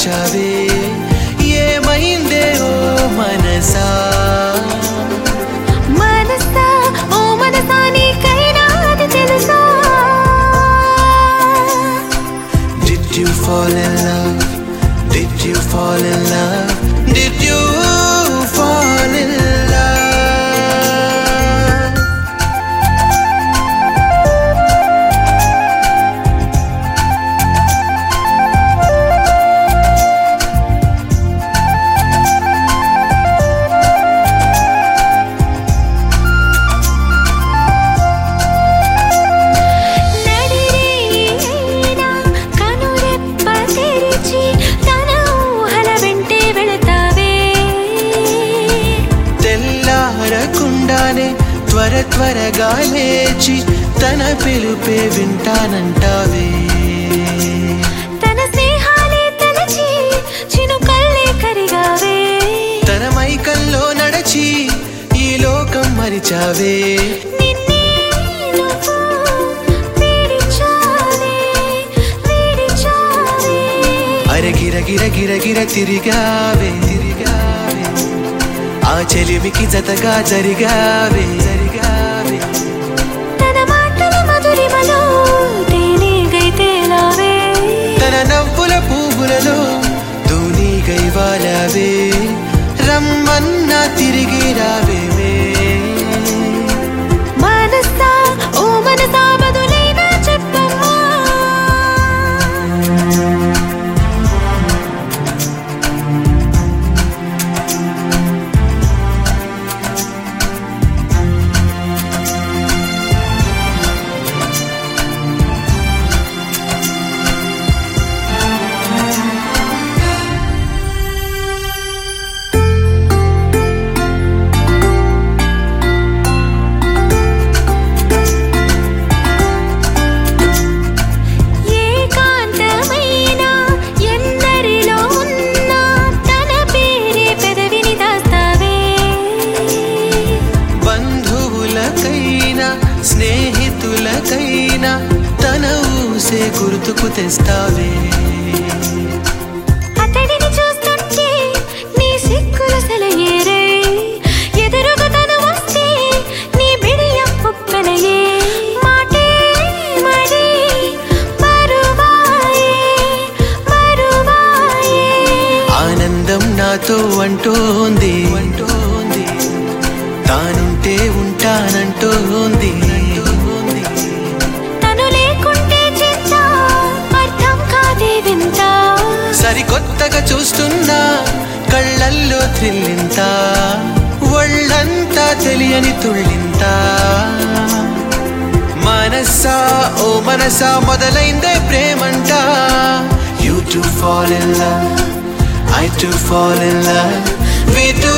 మార్చావే ఏమైందే ఓ మనసా మనసా ఓ మనసా నీకైనా అది తెలుసా Did you fall in love? Did you fall in love? Did you fall in love? నడిరేనా కనురెప్ప తెరిచి తన ఊహల వెంటే వెళతావే తెల్లారకుండానే త్వర త్వరగా లేచి తన పిలుపే వింటానంటావే తన స్నేహాలే తలచి చినుకల్లే కరిగావే తన మైకల్లో నడచి ఈ లోకం మరిచావే నిన్నే నువ్వు విడిచావే విడిచావే అరే గిర గిర గిర గిర తిరిగావే తిరిగావే ఆ చెలిమికి జతగా జరిగావే జరిగావే తన మాటల మధురిమలో తేనెగై తేలావే తన నవ్వుల పువ్వులలో తూనీ గైవాలవే రమ్మన్నా తిరిగి రావేమే మనసా ఓ మనసా బదులైనా చెప్పమ్మా ఏకాంతమైన ఎందరిలో ఉన్నా తన పేరే పెదవిని దాస్తావే బంధువులకైనా స్నేహితులకైనా తన ఊసే గుర్తుకు తెస్తావే అతడిని చూస్తుంటే నీ సిక్కుల సెలయేరే ఎదురుగా తను వస్తే నీ బిడియం ఉప్పెనయే మాటే మడి మరువాయే మరువాయే ఆనందం నాతో అంటోంది అంటోంది తానుంటే ఉంటానంటోంది తను లేకుంటే చింత అర్థం కాదే వింత సరికొత్తగా చూస్తున్నా కళ్ళల్లో థ్రిల్లింత ఒళ్ళంతా తెలియని తుళ్ళింత మనసా ఓ మనసా మొదలైందే ప్రేమంట you to fall in love I to fall in love we to